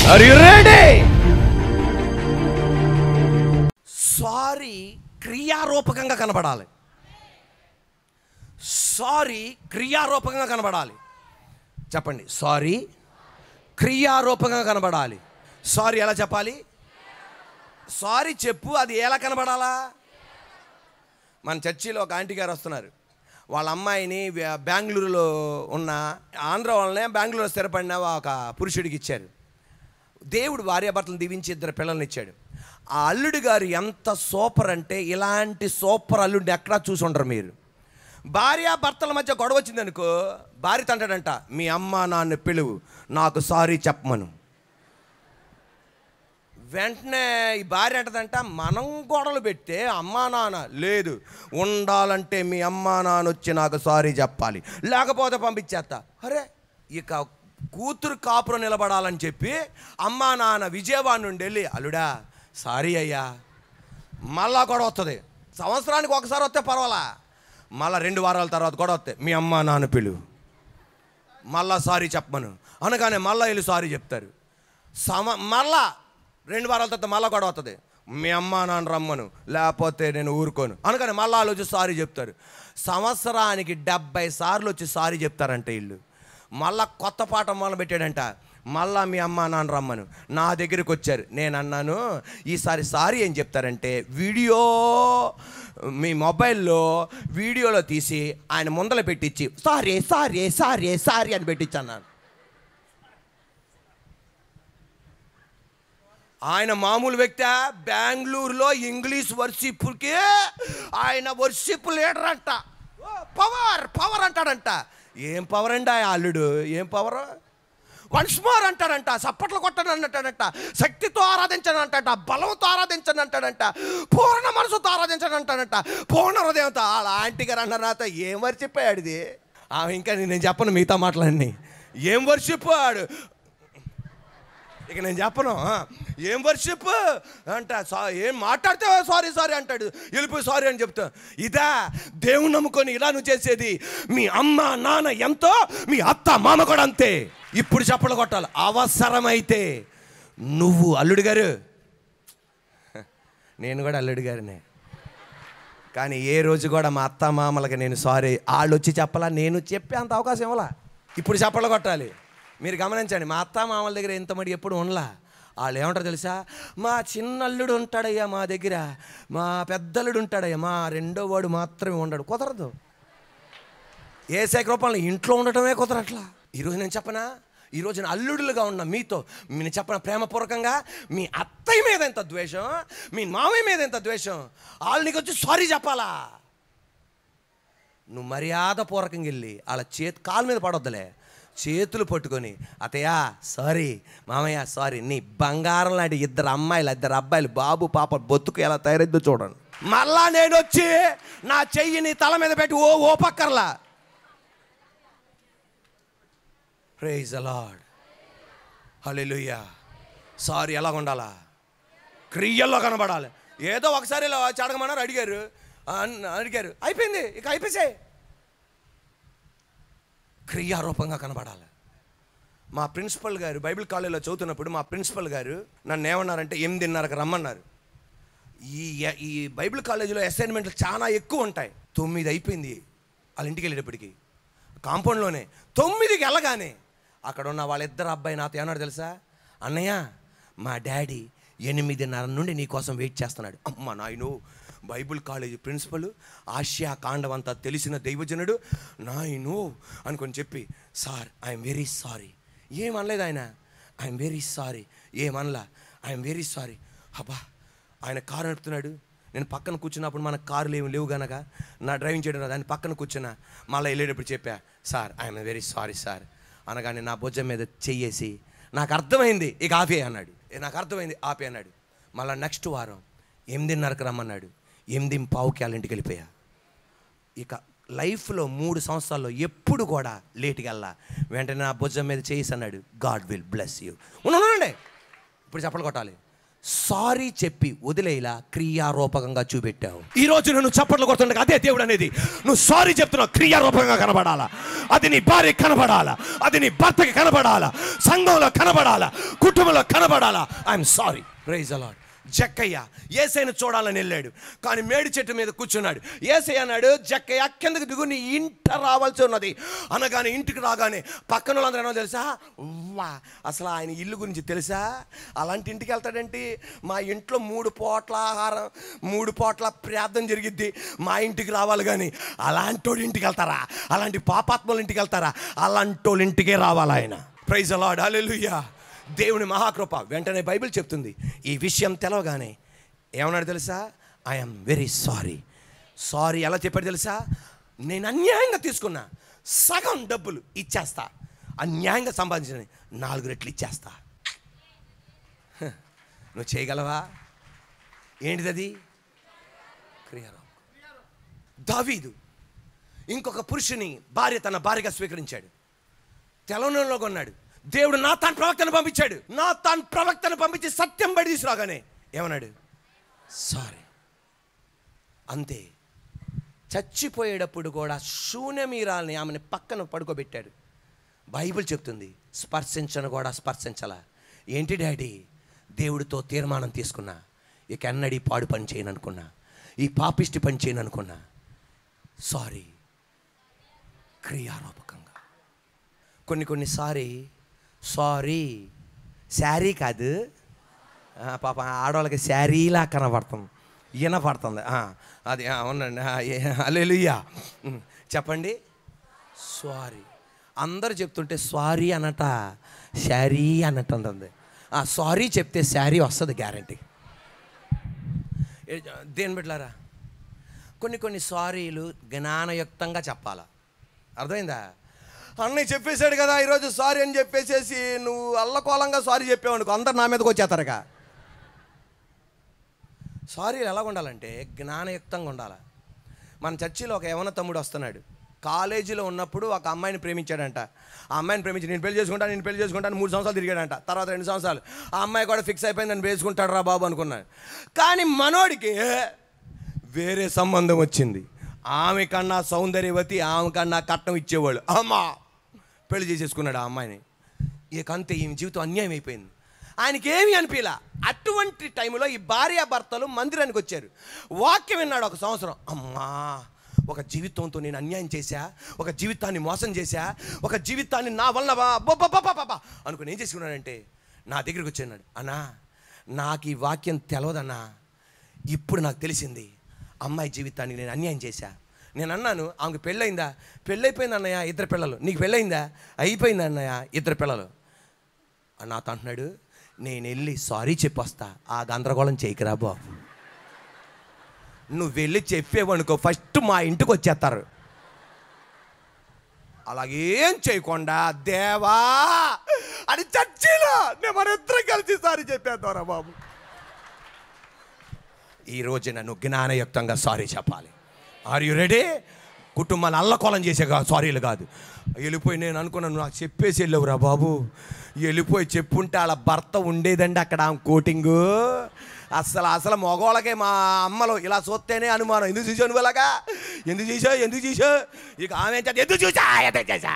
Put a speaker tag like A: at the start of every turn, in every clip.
A: Are you ready sorry క్రియారూపకంగా కనబడాలి sorry క్రియారూపకంగా కనబడాలి చెప్పండి సారీ క్రియారూపంగా కనబడాలి సారీ ఎలా చెప్పాలి సారీ చెప్పు అది ఎలా కనబడాలా మన చర్చిలో ఒక ఆంటీ గారు వస్తున్నారు వాళ్ళ అమ్మాయిని బ్యా- బెంగళూరులో ఉన్న ఆంధ్ర వాళ్ళనే బెంగళూరులో స్థిరపడిన ఒక పురుషుడికి ఇచ్చారు దేవుడు భార్యాభర్తలను దీవించి ఇద్దరు పిల్లల్ని ఇచ్చాడు ఆ అల్లుడు గారు ఎంత సూపర్ అంటే ఇలాంటి సూపర్ అల్లుడిని ఎక్కడా చూసి ఉండరు మీరు భార్యాభర్తల మధ్య గొడవ వచ్చిందనుకో భార్య తంటాడంట మీ అమ్మ నాన్న పిలువు నాకు సారీ చెప్పమను వెంటనే ఈ భార్య అంటదంట మనం గొడవలు పెడితే అమ్మా నాన్న లేదు ఉండాలంటే మీ అమ్మా నాన్న వచ్చి నాకు సారీ చెప్పాలి లేకపోతే పంపించేస్తా అరే ఇక కూతురు కాపురం నిలబడాలని చెప్పి అమ్మా నాన్న విజయవాడ నుండి వెళ్ళి అల్లుడా సారీ అయ్యా మళ్ళా గొడవ వస్తుంది సంవత్సరానికి ఒకసారి వస్తే పర్వాలా మళ్ళా రెండు వారాల తర్వాత గొడవ వస్తే మీ అమ్మా నాన్న పిలువు మళ్ళా సారీ చెప్పమను అనగానే మళ్ళా వెళ్ళి సారీ చెప్తారు సమ మళ్ళా రెండు వారాల తర్వాత మళ్ళా గొడవ అవుతుంది మీ అమ్మ నాన్న రమ్మను లేకపోతే నేను ఊరుకోను అనగానే మళ్ళా వాళ్ళు వచ్చి సారీ చెప్తారు సంవత్సరానికి డెబ్బై సార్లు వచ్చి సారీ చెప్తారంట వీళ్ళు మళ్ళా కొత్త పాట మొదలు పెట్టాడంట మళ్ళా మీ అమ్మ నాన్న రమ్మను నా దగ్గరికి వచ్చారు నేను అన్నాను ఈసారి సారీ ఏం చెప్తారంటే వీడియో మీ మొబైల్లో వీడియోలో తీసి ఆయన ముందల పెట్టించి సారీ సారీ సారీ సారీ అని పెట్టించి అన్నాను ఆయన మామూలు వ్యక్తి బెంగళూరులో ఇంగ్లీష్ వర్షిప్కి ఆయన వర్షిప్ లీడర్ అంట పవర్ పవర్ అంటాడంట ఏం పవర్ అండి ఆ అల్లుడు ఏం పవర్ వన్స్ మోర్ అంటాడంట చప్పట్లు కొట్టను అంటాడంట శక్తితో ఆరాధించను అంటాడంట బలంతో ఆరాధించను అంటాడంట పూర్ణ మనసుతో ఆరాధించను అంటాడంట పూర్ణ హృదయంతో వాళ్ళ ఆంటీ గారు అన్నారు నాతో ఏం వర్షిప్పాడు ఇది ఆమె ఇంకా నేను చెప్పను మిగతా మాటలన్నీ ఏం వర్షిప్ ఆడు ఇక నేను చెప్పను ఆ, ఏం వర్షిప్ అంట సా ఏం మాట్లాడితే సారీ సారీ అంటాడు వెళ్ళిపోయి సారీ అని చెప్తా ఇదా దేవుని నమ్ముకొని ఇలా నువ్వు చేసేది మీ అమ్మ నాన్న ఎంతో మీ అత్త మామ కూడా అంతే ఇప్పుడు చప్పలు కొట్టాలి అవసరమైతే నువ్వు అల్లుడు గారు నేను కూడా అల్లుడు గారినే కానీ ఏ రోజు కూడా మా అత్త మామలకి నేను సారీ వాళ్ళు వచ్చి చెప్పాలా నేను చెప్పే అంత అవకాశం ఇవ్వాలా ఇప్పుడు చప్పలు కొట్టాలి మీరు గమనించండి మా అత్త మామల దగ్గర ఇంత మడి ఎప్పుడు ఉండలా వాళ్ళు ఏమంటారు తెలుసా మా చిన్నల్లుడు ఉంటాడయ్యా మా దగ్గర మా పెద్దల్లుడు ఉంటాడయ్యా మా రెండో వాడు మాత్రమే ఉండడు కుదరదు ఏ రూపంలో ఇంట్లో ఉండటమే కుదరట్లా ఈరోజు నేను చెప్పనా ఈరోజు నేను అల్లుడులుగా ఉన్న మీతో నేను చెప్పన ప్రేమపూర్వకంగా మీ అత్తయ్య మీద ఎంత ద్వేషం మీ మామయ్య మీద ఎంత ద్వేషం వాళ్ళు నీకు వచ్చి సారీ చెప్పాలా నువ్వు మర్యాదపూర్వకంగా వెళ్ళి వాళ్ళ చేతి కాలు మీద పడొద్దులే చేతులు పట్టుకొని అతయ్యా సారీ మామయ్య సారీ నీ బంగారం లాంటి ఇద్దరు అమ్మాయిలు ఇద్దరు అబ్బాయిలు బాబు పాప బొత్తుకు ఎలా తయారైద్దో చూడండి మళ్ళా నేను వచ్చి నా చెయ్యి నీ తల మీద పెట్టి ఓ ఓ పక్కర్లా ప్రైజ్ అలాడ్ హల్లెలూయా సారీ ఎలా ఉండాలా క్రియల్లో కనబడాలి ఏదో ఒకసారి ఇలా చడగమన్నారు అడిగారు అన్- అడిగారు అయిపోయింది ఇక అయిపోయాయి క్రియారూపంగా కనబడాలి మా ప్రిన్సిపల్ గారు బైబిల్ కాలేజీలో చదువుతున్నప్పుడు మా ప్రిన్సిపల్ గారు నన్ను ఏమన్నారంటే ఎనిమిదిన్నరకు రమ్మన్నారు ఈ ఈ బైబిల్ కాలేజీలో అసైన్మెంట్లు చాలా ఎక్కువ ఉంటాయి తొమ్మిది అయిపోయింది వాళ్ళ ఇంటికి వెళ్ళేటప్పటికి కాంపౌండ్లోనే తొమ్మిదికి వెళ్ళగానే అక్కడ ఉన్న వాళ్ళిద్దరు అబ్బాయి నాతో ఏమన్నాడు తెలుసా అన్నయ్య మా డాడీ ఎనిమిదిన్నర నుండి నీ కోసం వెయిట్ చేస్తున్నాడు అమ్మ నాయను బైబిల్ కాలేజీ ప్రిన్సిపల్ ఆసియా కాండం అంతా తెలిసిన దైవజనుడు నాయను అనుకొని చెప్పి సార్ ఐఎమ్ వెరీ సారీ ఏమనలేదు ఆయన ఐఎమ్ వెరీ సారీ ఏమనలా ఐఎమ్ వెరీ సారీ అబ్బా ఆయన కారు నడుపుతున్నాడు నేను పక్కన కూర్చున్నప్పుడు మన కార్లు ఏమి లేవు గనక నా డ్రైవింగ్ చేయడం రాదు. ఆయన పక్కన కూర్చున్నా మళ్ళీ వెళ్ళేటప్పుడు చెప్పా sir I'm very sorry sir అనగానే నా భుజం మీద చెయ్యేసి నాకు అర్థమైంది ఇక ఆపే అన్నాడు "ఏ, నాకు అర్థమైంది ఆపే అన్నాడు మళ్ళీ నెక్స్ట్ వారం ఎనిమిదిన్నరకు రమ్మన్నాడు ఎనిమిది పావుకి వాళ్ళ ఇంటికి వెళ్ళిపోయా ఇక లైఫ్లో మూడు సంవత్సరాల్లో ఎప్పుడు కూడా లేట్కి వెళ్ళా వెంటనే నా భుజం మీద చేసి అన్నాడు గాడ్ విల్ బ్లెస్ యూ ఉండండి ఇప్పుడు చెప్పలు కొట్టాలి సారీ చెప్పి వదిలేలా క్రియారూపకంగా చూపెట్టావు ఈ రోజు నువ్వు చప్పట్లు కొడుతుండగా అదే దేవుడు అనేది నువ్వు సారీ చెప్తున్నావు క్రియారూపకంగా కనబడాలా అది నీ భార్య కనబడాలా అది నీ భర్తకి కనబడాలా సంఘంలో కనబడాలా కుటుంబంలో కనబడాలా ఐఎమ్ సారీ ప్రైజ్ అలాడ్ జక్కయ్య ఏసైను చూడాలని వెళ్ళాడు కానీ మేడి చెట్టు మీద కూర్చున్నాడు ఏసై అన్నాడు జక్కయ్య కిందకి దిగు నీ ఇంట రావాల్సి ఉన్నది అనగానే ఇంటికి రాగానే పక్కన వాళ్ళందరూ ఏమో తెలుసా వా అసలు ఆయన ఇల్లు గురించి తెలుసా అలాంటి ఇంటికి వెళ్తాడేంటి మా ఇంట్లో మూడు పోట్ల ఆహారం మూడు పోట్ల ప్రార్థన జరిగిద్ది మా ఇంటికి రావాలి కానీ అలాంటి వాళ్ళ ఇంటికి వెళ్తారా అలాంటి పాపాత్మల ఇంటికి వెళ్తారా అలాంటి వాళ్ళ ఇంటికే రావాలి ఆయన ప్రైజ్ అలాడ్ హల్లెలూయా దేవుని మహాకృప వెంటనే బైబిల్ చెప్తుంది ఈ విషయం తెలవగానే ఏమన్నాడు తెలుసా ఐఎమ్ వెరీ సారీ సారీ ఎలా చెప్పాడు తెలుసా నేను అన్యాయంగా తీసుకున్నా సగం డబ్బులు ఇచ్చేస్తా అన్యాయంగా సంపాదించిన నాలుగు రెట్లు ఇచ్చేస్తా హ, నువ్వు చేయగలవా ఏంటిది అది క్రియారాం దావీదు ఇంకొక పురుషుని భార్య తన భార్యగా స్వీకరించాడు తెలంగాణలో కొన్నాడు దేవుడు నా తాను ప్రవక్తను పంపించాడు నా తాను ప్రవక్తను పంపించి సత్యం బయట తీసుకురాగానే ఏమన్నాడు సారీ అంతే చచ్చిపోయేటప్పుడు కూడా శూన్యమీరాల్ని ఆమెను పక్కన పడుకోబెట్టాడు బైబిల్ చెప్తుంది స్పర్శించను కూడా స్పర్శించాల ఏంటి డాడీ దేవుడితో తీర్మానం తీసుకున్నా ఇక ఎన్నడీ పాడు పని చేయను అనుకున్నా ఈ పాపిష్టి పని చేయను అనుకున్నా సారీ క్రియారూపకంగా కొన్ని కొన్నిసారి సారీ శారీ కాదు ఆ, పాప ఆడవాళ్ళకి శారీలా కనబడుతుంది వినపడుతుంది ఆ, అది ఆ, అవునండి అల్లెలుయ్యా చెప్పండి సారీ అందరు చెప్తుంటే సారీ అనట శారీ అన్నట్టు ఉంటుంది ఆ సారీ చెప్తే శారీ వస్తుంది గ్యారంటీ దేని బిడ్డలారా కొన్ని కొన్ని సారీలు జ్ఞానయుక్తంగా చెప్పాలా అర్థమైందా అన్నయ్య చెప్పేశాడు కదా ఈరోజు సారీ అని చెప్పేసేసి నువ్వు అల్లకోలంగా సారీ చెప్పావనుకో అందరు నా మీదకి వచ్చేస్తారుగా సారీ ఎలా ఉండాలంటే జ్ఞానయుక్తంగా ఉండాలి మన చర్చిలో ఒక యవన తమ్ముడు వస్తున్నాడు కాలేజీలో ఉన్నప్పుడు ఒక అమ్మాయిని ప్రేమించాడంట ఆ అమ్మాయిని ప్రేమించి నేను పెళ్లి చేసుకుంటాను నేను పెళ్లి చేసుకుంటాను మూడు సంవత్సరాలు తిరిగాడంట తర్వాత రెండు సంవత్సరాలు ఆ అమ్మాయి కూడా ఫిక్స్ అయిపోయింది నన్ను వేసుకుంటాడు రా బాబు అనుకున్నాను కానీ మనోడికి వేరే సంబంధం వచ్చింది ఆమె కన్నా సౌందర్యవతి ఆమె కన్నా కట్నం ఇచ్చేవాళ్ళు అమ్మా పెళ్లి చేసేసుకున్నాడు ఆ అమ్మాయిని ఇక అంతే ఈమె జీవితం అన్యాయం అయిపోయింది ఆయనకి ఏమీ అనిపించలా అటువంటి టైంలో ఈ భార్య భర్తలు మందిరానికి వచ్చారు వాక్యం విన్నాడు ఒక సంవత్సరం అమ్మా ఒక జీవితంతో నేను అన్యాయం చేశా ఒక జీవితాన్ని మోసం చేశా ఒక జీవితాన్ని నా వల్ల బాబా అనుకుని ఏం చేసుకున్నాడంటే నా దగ్గరికి వచ్చాడు అన్నా నాకు ఈ వాక్యం తెలవదన్నా ఇప్పుడు నాకు తెలిసింది అమ్మాయి జీవితాన్ని నేను అన్యాయం చేశా నేను అన్నాను ఆమెకు పెళ్ళయిందా పెళ్ళైపోయింది అన్నయ్య ఇద్దరు పిల్లలు నీకు పెళ్ళయిందా అయిపోయింది అన్నయ్య ఇద్దరు పిల్లలు అని నాతో అంటున్నాడు నేను వెళ్ళి సారీ చెప్పొస్తా ఆ గందరగోళం చేయకురా బాబు నువ్వు వెళ్ళి చెప్పేవనుకో ఫస్ట్ మా ఇంటికి వచ్చేస్తారు అలాగేం చేయకుండా దేవా అని చర్చిలో మేము మన ఇద్దరం కలిసి సారీ చెప్పేద్దారా బాబు ఈ రోజున నువ్వు జ్ఞానయుక్తంగా సారీ చెప్పాలి ఆర్ యు రెడీ కుటుంబాన్ని అల్లకోలం చేసే కా- సారీలు కాదు వెళ్ళిపోయి నేను అనుకున్నాను నాకు చెప్పేసి వెళ్ళవురా బాబు వెళ్ళిపోయి చెప్పుంటే వాళ్ళ భర్త ఉండేదండి అక్కడ ఆమె కోటింగు అసలు అసలు మగవాళ్ళకే మా అమ్మలో ఇలా చూస్తేనే అనుమానం ఎందుకు చూసావు నువ్వు అలాగా ఎందుకు చూసావు ఎందుకు చూసావు ఇక ఆమె ఏం చేస్తా, ఎందుకు చూసా ఎందుకు చేసా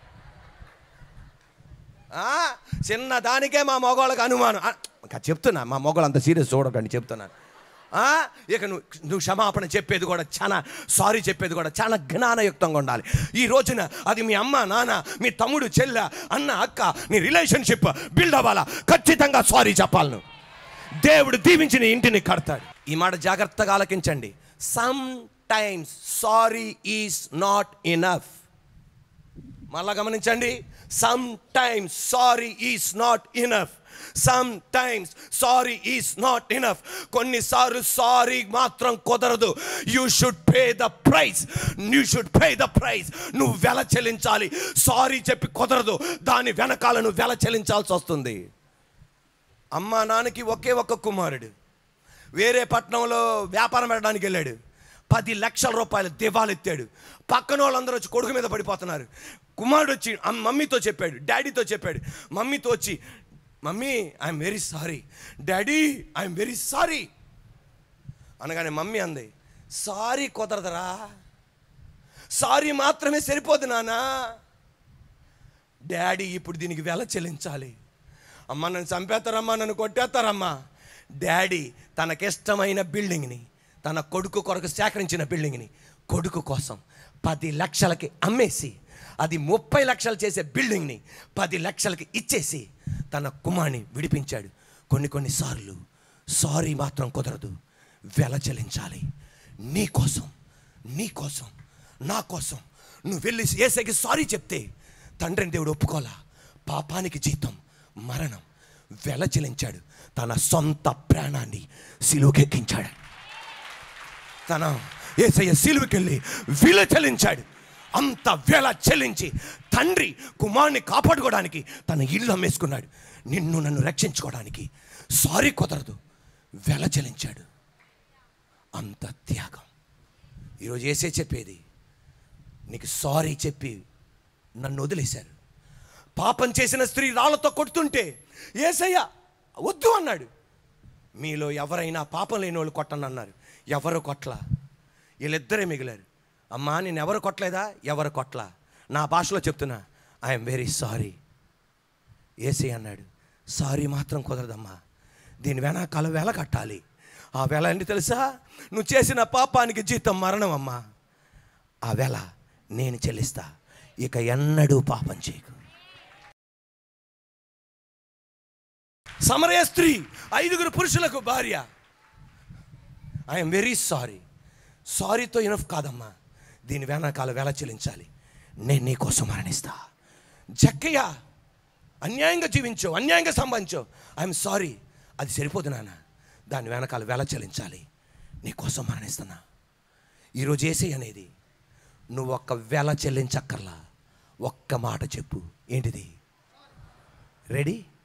A: ఆ, చిన్న దానికే మా మగవాళ్ళకి అనుమానం ఆ, ఇంకా చెప్తున్నా మా మగవాళ్ళు అంత సీరియస్ చూడకండి చెప్తున్నాను ఆ, ఇక నువ్వు నువ్వు క్షమాపణ చెప్పేది కూడా చాలా సారీ చెప్పేది కూడా చాలా జ్ఞానయుక్తంగా ఉండాలి ఈ రోజున అది మీ అమ్మ నాన్న మీ తమ్ముడు చెల్లె అన్న అక్క నీ రిలేషన్షిప్ బిల్డ్ అవ్వాలా ఖచ్చితంగా సారీ చెప్పాలి నువ్వు దేవుడు దీవించిన ఇంటిని కడతాడు ఈ మాట జాగ్రత్తగా ఆలకించండి some times sorry is not enough మళ్ళా గమనించండి some times sorry is not enough some times sorry is not enough కొన్నిసార్లు సారీ మాత్రం కుదరదు you should pay the price you should pay the price నువ్వు వెల చెల్లించాలి సారీ చెప్పి కుదరదు దాని వెనకాల నువ్వు వెల చెల్లించాల్సి వస్తుంది అమ్మా నాన్నకి ఒకే ఒక్క కుమారుడు వేరే పట్టణంలో వ్యాపారం పెట్టడానికి వెళ్ళాడు పది లక్షల రూపాయలు దివాలెత్తాడు పక్కన వాళ్ళందరూ వచ్చి కొడుకు మీద పడిపోతున్నారు కుమారుడు వచ్చి అమ్- మమ్మీతో చెప్పాడు డాడీతో చెప్పాడు మమ్మీతో వచ్చి mummy I'm very sorry daddy I'm very sorry అనగానే మమ్మీ అంది సారీ కుదరదురా సారీ మాత్రమే సరిపోదు నానా డాడీ ఇప్పుడు దీనికి వెల చెల్లించాలి అమ్మ నన్ను చంపేస్తారమ్మా నన్ను కొట్టేస్తారమ్మా డాడీ తనకిష్టమైన బిల్డింగ్ని తన కొడుకు కొరకు సేకరించిన బిల్డింగ్ని కొడుకు కోసం పది లక్షలకి అమ్మేసి అది ముప్పై లక్షలు చేసే బిల్డింగ్ని పది లక్షలకి ఇచ్చేసి తన కుమార్ని విడిపించాడు కొన్ని కొన్నిసార్లు సారీ మాత్రం కుదరదు వెల చెల్లించాలి నీ కోసం నీ కోసం నా కోసం నువ్వు వెళ్ళి ఏసైకి సారీ చెప్తే తండ్రిని దేవుడు ఒప్పుకోలా పాపానికి జీతం మరణం వెల చెల్లించాడు తన సొంత ప్రాణాన్ని సిలువకెక్కించాడు తన ఏసయ్య సిలువకెళ్ళి విల చెల్లించాడు అంత వెల చెల్లించి తండ్రి కుమార్ని కాపాడుకోవడానికి తన ఇల్లు అమ్మేసుకున్నాడు నిన్ను నన్ను రక్షించుకోవడానికి సారీ కుదరదు వెల చెల్లించాడు అంత త్యాగం ఈరోజు ఏసే చెప్పేది నీకు సారీ చెప్పి నన్ను వదిలేశారు పాపం చేసిన స్త్రీ రాళ్లతో కొడుతుంటే ఏసయ్య వద్దు అన్నాడు మీలో ఎవరైనా పాపం లేని వాళ్ళు కొట్టను అన్నారు ఎవరు కొట్ల వీళ్ళిద్దరే మిగిలారు అమ్మా నేను ఎవరు కొట్టలేదా ఎవరు కొట్ల నా భాషలో చెప్తున్నా ఐఎమ్ వెరీ సారీ ఏసీ అన్నాడు సారీ మాత్రం కుదరదమ్మా దీని వెనకాల వెల కట్టాలి ఆ వెల ఏంటి తెలుసా నువ్వు చేసిన పాపానికి జీతం మరణం అమ్మా ఆ వెల నేను చెల్లిస్తా ఇక ఎన్నడూ పాపం చేయకు సమరయ స్త్రీ ఐదుగురు పురుషులకు భార్య ఐఎమ్ వెరీ సారీ సారీతో ఇనఫ్ కాదమ్మా దీని వెనకాల వెల చెల్లించాలి నేను నీ కోసం మరణిస్తా జక్కయ్య అన్యాయంగా జీవించో అన్యాయంగా సంబంధించో ఐఎమ్ సారీ అది సరిపోదు నాన్న దాని వెనకాల వెల చెల్లించాలి నీ కోసం మరణిస్తున్నా ఈరోజు ఏసై అనేది నువ్వు ఒక్క వెల చెల్లించక్కర్లా ఒక్క మాట చెప్పు ఏంటిది రెడీ